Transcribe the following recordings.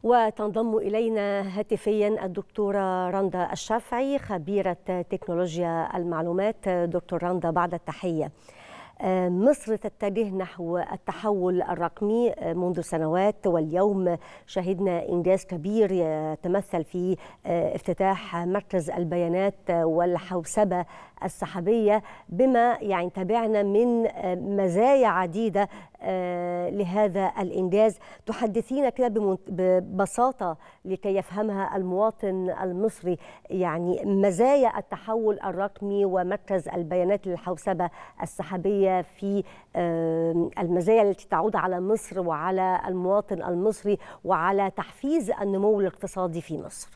وتنضم إلينا هاتفيا الدكتورة رندا الشافعي خبيرة تكنولوجيا المعلومات دكتور رندا بعد التحية مصر تتجه نحو التحول الرقمي منذ سنوات واليوم شهدنا انجاز كبير يتمثل في افتتاح مركز البيانات والحوسبه السحابيه بما يعني تابعنا من مزايا عديده لهذا الانجاز تحدثينا كده ببساطه لكي يفهمها المواطن المصري يعني مزايا التحول الرقمي ومركز البيانات للحوسبه السحابيه في المزايا التي تعود على مصر وعلى المواطن المصري وعلى تحفيز النمو الاقتصادي في مصر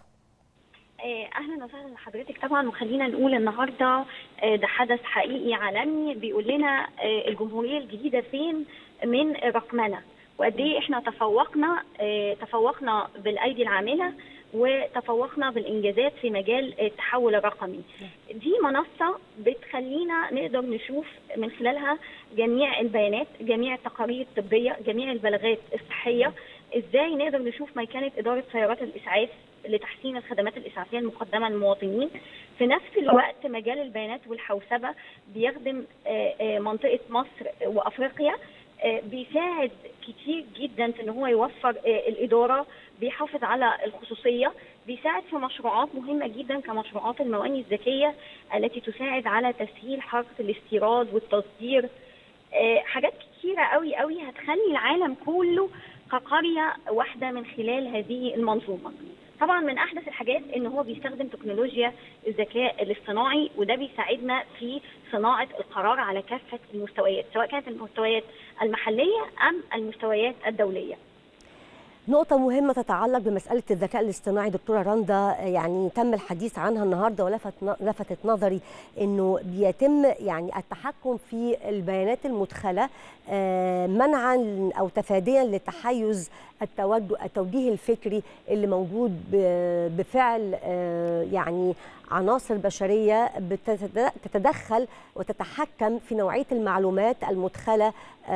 اهلا وسهلا لحضرتك طبعا وخلينا نقول النهارده ده حدث حقيقي عالمي بيقول لنا الجمهوريه الجديده فين من رقمنه وقد ايه احنا تفوقنا تفوقنا بالايدي العامله وتفوقنا بالانجازات في مجال التحول الرقمي. دي منصه بتخلينا نقدر نشوف من خلالها جميع البيانات، جميع التقارير الطبيه، جميع البلاغات الصحيه، ازاي نقدر نشوف ميكنه اداره سيارات الاسعاف لتحسين الخدمات الاسعافيه المقدمه للمواطنين. في نفس الوقت مجال البيانات والحوسبه بيخدم منطقه مصر وافريقيا بيساعد كتير جدا في ان هو يوفر الاداره بيحافظ على الخصوصيه بيساعد في مشروعات مهمه جدا كمشروعات المواني الذكيه التي تساعد على تسهيل حركه الاستيراد والتصدير حاجات كتيره قوي قوي هتخلي العالم كله كقريه واحده من خلال هذه المنظومه طبعا من احدث الحاجات ان هو بيستخدم تكنولوجيا الذكاء الاصطناعي وده بيساعدنا في صناعه القرار على كافه المستويات سواء كانت المستويات المحليه ام المستويات الدوليه نقطة مهمة تتعلق بمسألة الذكاء الاصطناعي دكتورة رندا يعني تم الحديث عنها النهاردة ولفت لفتت نظري انه بيتم يعني التحكم في البيانات المدخلة منعا او تفاديا لتحيز التوجه التوجيه الفكري اللي موجود بفعل يعني عناصر بشريه بتتدخل وتتحكم في نوعيه المعلومات المدخله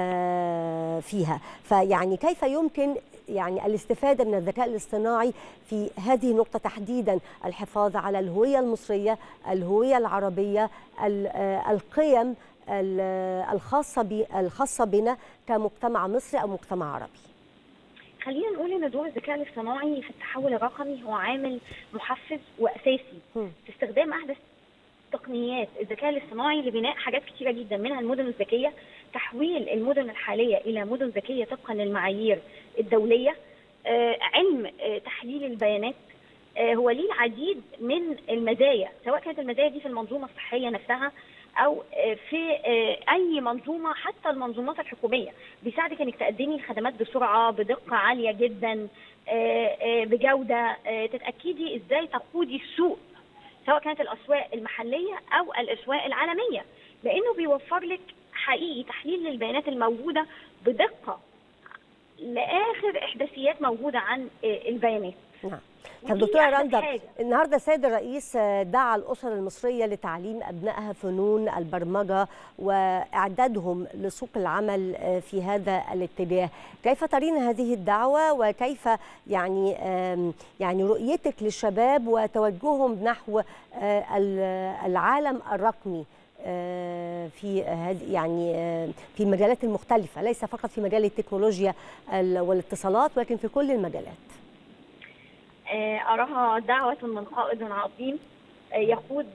فيها فيعني كيف يمكن يعني الاستفاده من الذكاء الاصطناعي في هذه النقطه تحديدا الحفاظ على الهويه المصريه الهويه العربيه القيم الخاصه الخاصه بنا كمجتمع مصري او مجتمع عربي خلينا نقول ان دور الذكاء الاصطناعي في التحول الرقمي هو عامل محفز واساسي في استخدام احدث تقنيات الذكاء الاصطناعي لبناء حاجات كثيره جدا منها المدن الذكيه تحويل المدن الحاليه الى مدن ذكيه طبقا للمعايير الدوليه آه، علم آه، تحليل البيانات آه، هو ليه العديد من المزايا سواء كانت المزايا دي في المنظومه الصحيه نفسها او في اي منظومه حتى المنظومات الحكوميه بيساعدك انك تقدمي الخدمات بسرعه بدقه عاليه جدا بجوده تتاكدي ازاي تقودي السوق سواء كانت الاسواق المحليه او الاسواق العالميه لانه بيوفر لك حقيقي تحليل للبيانات الموجوده بدقه لاخر احداثيات موجوده عن البيانات نعم طب دكتوره رندا النهارده السيد الرئيس دعا الاسر المصريه لتعليم ابنائها فنون البرمجه واعدادهم لسوق العمل في هذا الاتجاه، كيف ترين هذه الدعوه وكيف يعني يعني رؤيتك للشباب وتوجههم نحو العالم الرقمي في هذه يعني في المجالات المختلفه ليس فقط في مجال التكنولوجيا والاتصالات ولكن في كل المجالات. أراها دعوة من قائد عظيم يقود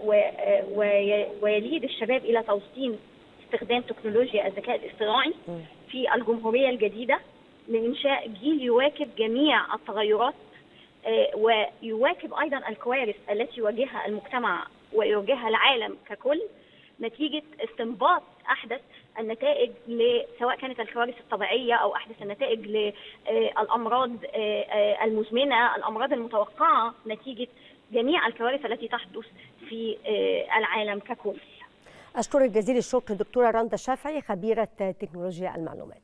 ويليد الشباب إلى توطين استخدام تكنولوجيا الذكاء الاصطناعي في الجمهورية الجديدة لإنشاء جيل يواكب جميع التغيرات ويواكب أيضا الكوارث التي يواجهها المجتمع ويواجهها العالم ككل نتيجة استنباط أحدث النتائج سواء كانت الكوارث الطبيعية أو أحدث النتائج للأمراض المزمنة الأمراض المتوقعة نتيجة جميع الكوارث التي تحدث في العالم ككل أشكرك جزيل الشكر دكتورة رندا الشافعي خبيرة تكنولوجيا المعلومات